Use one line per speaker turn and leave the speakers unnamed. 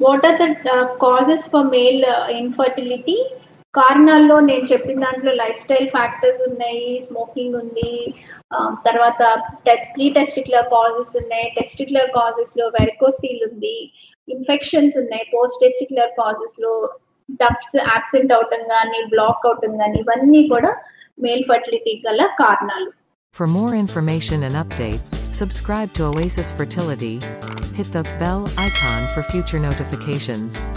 What are the causes for male infertility కారణాల్లో నేను చెప్పిన దాంట్లో లైఫ్ స్టైల్ ఫ్యాక్టర్స్ ఉన్నాయి స్మోకింగ్ ఉంది ఆ, తర్వాత టెస్ట్ ప్రీ టెస్టిక్యులర్ కాజెస్ ఉన్నాయి టెస్టిక్యులర్ కాజెస్ లో వెరికోసీల్ ఉంది ఇన్ఫెక్షన్స్ ఉన్నాయి పోస్ట్ టెస్టిక్యులర్ కాజెస్ లో డక్ట్స్ యాబ్సెంట్ అవటం కానీ బ్లాక్ అవటం కానీ ఇవన్నీ కూడా మేల్ ఫర్టిలిటీ గల కారణాలు
For more information and updates, subscribe to Oasis Fertility. Hit the bell icon for future notifications.